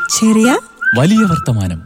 ചെറിയ വലിയ വർത്തമാനം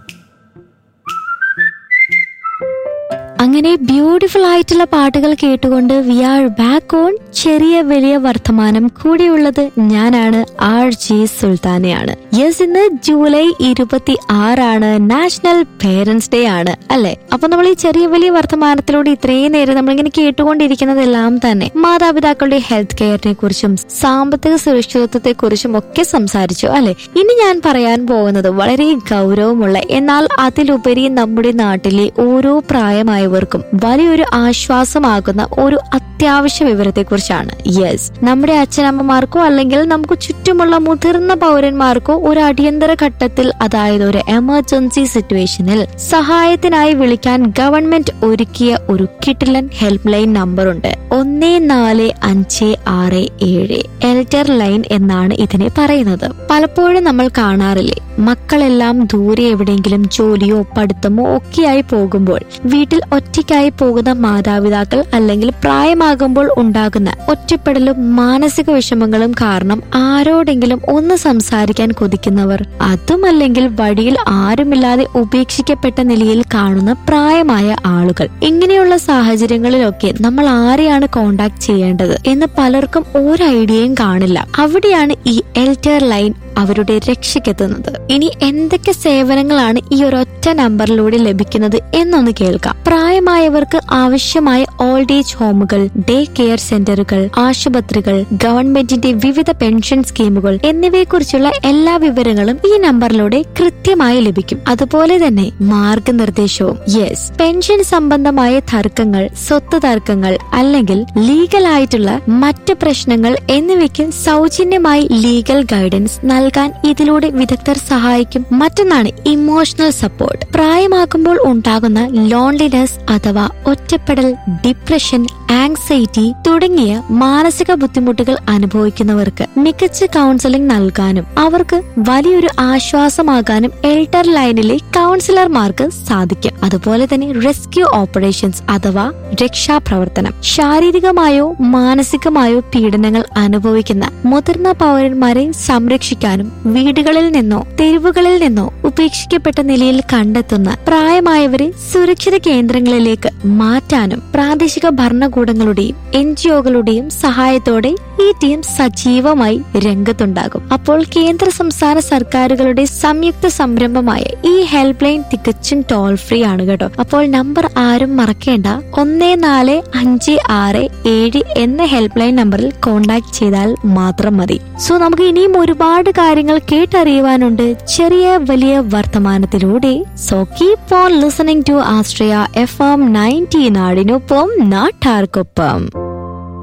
അങ്ങനെ ബ്യൂട്ടിഫുൾ ആയിട്ടുള്ള പാട്ടുകൾ കേട്ടുകൊണ്ട് വി ആർ ബാക്ക് ഓൺ ചെറിയ വലിയ വർത്തമാനം കൂടെയുള്ളത് ഞാനാണ് ആർ ജി സുൽത്താനയാണ് യെസ് ഇന്ന് ജൂലൈ ഇരുപത്തി ആറാണ് നാഷണൽ പേരൻസ് ഡേ ആണ് അല്ലെ അപ്പൊ നമ്മൾ ഈ ചെറിയ വലിയ വർത്തമാനത്തിലൂടെ ഇത്രയും നേരം നമ്മളിങ്ങനെ കേട്ടുകൊണ്ടിരിക്കുന്നതെല്ലാം തന്നെ മാതാപിതാക്കളുടെ ഹെൽത്ത് കെയറിനെ കുറിച്ചും സാമ്പത്തിക സുരക്ഷിതത്വത്തെ കുറിച്ചും ഒക്കെ സംസാരിച്ചു അല്ലെ ഇനി ഞാൻ പറയാൻ പോകുന്നത് വളരെ ഗൗരവമുള്ള എന്നാൽ അതിലുപരി നമ്മുടെ നാട്ടിലെ ഓരോ പ്രായമായവർക്കും വലിയൊരു ആശ്വാസമാകുന്ന ഒരു അത്യാവശ്യ വിവരത്തെ കുറിച്ചാണ് യെസ് നമ്മുടെ അച്ഛനമ്മമാർക്കോ അല്ലെങ്കിൽ നമുക്ക് ചുറ്റുമുള്ള മുതിർന്ന പൗരന്മാർക്കോ ഒരു അടിയന്തര ഘട്ടത്തിൽ അതായത് ഒരു എമർജൻസി സിറ്റുവേഷനിൽ സഹായത്തിനായി വിളിക്കാൻ ഗവൺമെന്റ് ഒരുക്കിയ ഒരു കിട്ടിലൻ ഹെൽപ്പ് ലൈൻ നമ്പർ ഉണ്ട് ഒന്ന് നാല് അഞ്ച് ആറ് ഏഴ് എൽറ്റർ ലൈൻ എന്നാണ് ഇതിനെ പറയുന്നത് പലപ്പോഴും നമ്മൾ കാണാറില്ലേ മക്കളെല്ലാം ദൂരെ എവിടെയെങ്കിലും ജോലിയോ പഠിത്തമോ ഒക്കെയായി പോകുമ്പോൾ വീട്ടിൽ ഒറ്റയ്ക്കായി പോകുന്ന മാതാപിതാക്കൾ അല്ലെങ്കിൽ പ്രായമാകുമ്പോൾ ഉണ്ടാകുന്ന ഒറ്റപ്പെടലും മാനസിക വിഷമങ്ങളും കാരണം ആരോടെങ്കിലും ഒന്ന് സംസാരിക്കാൻ കൊതിക്കുന്നവർ അതുമല്ലെങ്കിൽ വഴിയിൽ ആരുമില്ലാതെ ഉപേക്ഷിക്കപ്പെട്ട നിലയിൽ കാണുന്ന പ്രായമായ ആളുകൾ ഇങ്ങനെയുള്ള സാഹചര്യങ്ങളിലൊക്കെ നമ്മൾ ആരെയാണ് കോണ്ടാക്ട് ചെയ്യേണ്ടത് എന്ന് പലർക്കും ഒരു ഐഡിയയും കാണില്ല അവിടെയാണ് ഈ എൽറ്റർ ലൈൻ അവരുടെ രക്ഷയ്ക്കെത്തുന്നത് ഇനി എന്തൊക്കെ സേവനങ്ങളാണ് ഈ ഒരൊറ്റ നമ്പറിലൂടെ ലഭിക്കുന്നത് എന്നൊന്ന് കേൾക്കാം പ്രായമായവർക്ക് ആവശ്യമായ ഓൾഡ് ഏജ് ഹോമുകൾ ഡേ കെയർ സെന്ററുകൾ ആശുപത്രികൾ ഗവൺമെന്റിന്റെ വിവിധ പെൻഷൻ സ്കീമുകൾ എന്നിവയെക്കുറിച്ചുള്ള എല്ലാ വിവരങ്ങളും ഈ നമ്പറിലൂടെ കൃത്യമായി ലഭിക്കും അതുപോലെ തന്നെ മാർഗനിർദ്ദേശവും യെസ് പെൻഷൻ സംബന്ധമായ തർക്കങ്ങൾ സ്വത്ത് തർക്കങ്ങൾ അല്ലെങ്കിൽ ലീഗൽ ആയിട്ടുള്ള മറ്റ് പ്രശ്നങ്ങൾ എന്നിവയ്ക്ക് സൗജന്യമായി ലീഗൽ ഗൈഡൻസ് നൽകാൻ ഇതിലൂടെ വിദഗ്ധർ സഹായിക്കും മറ്റൊന്നാണ് ഇമോഷണൽ സപ്പോർട്ട് പ്രായമാകുമ്പോൾ ഉണ്ടാകുന്ന ലോൺലിനെസ് അഥവാ ഒറ്റപ്പെടൽ ഡിപ്രഷൻ ആങ്സൈറ്റി തുടങ്ങിയ മാനസിക ബുദ്ധിമുട്ടുകൾ അനുഭവിക്കുന്നവർക്ക് മികച്ച കൗൺസിലിംഗ് നൽകാനും അവർക്ക് വലിയൊരു ആശ്വാസമാകാനും എൽട്ടർ ലൈനിലെ കൗൺസിലർമാർക്ക് സാധിക്കും അതുപോലെ തന്നെ റെസ്ക്യൂ ഓപ്പറേഷൻസ് അഥവാ രക്ഷാപ്രവർത്തനം ശാരീരികമായോ മാനസികമായോ പീഡനങ്ങൾ അനുഭവിക്കുന്ന മുതിർന്ന പൗരന്മാരെ സംരക്ഷിക്കാനും വീടുകളിൽ നിന്നോ തെരുവുകളിൽ നിന്നോ ഉപേക്ഷിക്കപ്പെട്ട നിലയിൽ കണ്ടെത്തുന്ന പ്രായമായവരെ സുരക്ഷിത കേന്ദ്രങ്ങളിലേക്ക് മാറ്റാനും പ്രാദേശിക ഭരണകൂടങ്ങളുടെയും എൻ ജിഒകളുടെയും സഹായത്തോടെ ഈ ടീം സജീവമായി രംഗത്തുണ്ടാകും അപ്പോൾ കേന്ദ്ര സംസ്ഥാന സർക്കാരുകളുടെ സംയുക്ത സംരംഭമായ ഈ ഹെൽപ്പ് ലൈൻ തികച്ചും ടോൾ ഫ്രീ ആണ് കേട്ടോ അപ്പോൾ നമ്പർ ആരും മറക്കേണ്ട ഒന്ന് നാല് അഞ്ച് ആറ് ഏഴ് എന്ന ഹെൽപ്പ് ലൈൻ നമ്പറിൽ കോൺടാക്ട് ചെയ്താൽ മാത്രം മതി സോ നമുക്ക് ഇനിയും ഒരുപാട് കാര്യങ്ങൾ കേട്ടറിയുവാനുണ്ട് ചെറിയ വലിയ വർത്തമാനത്തിലൂടെ so keep on listening to ആസ്ട്രിയ എഫ് എം നയൻറ്റി നാടിനൊപ്പം നാട്ടാർക്കൊപ്പം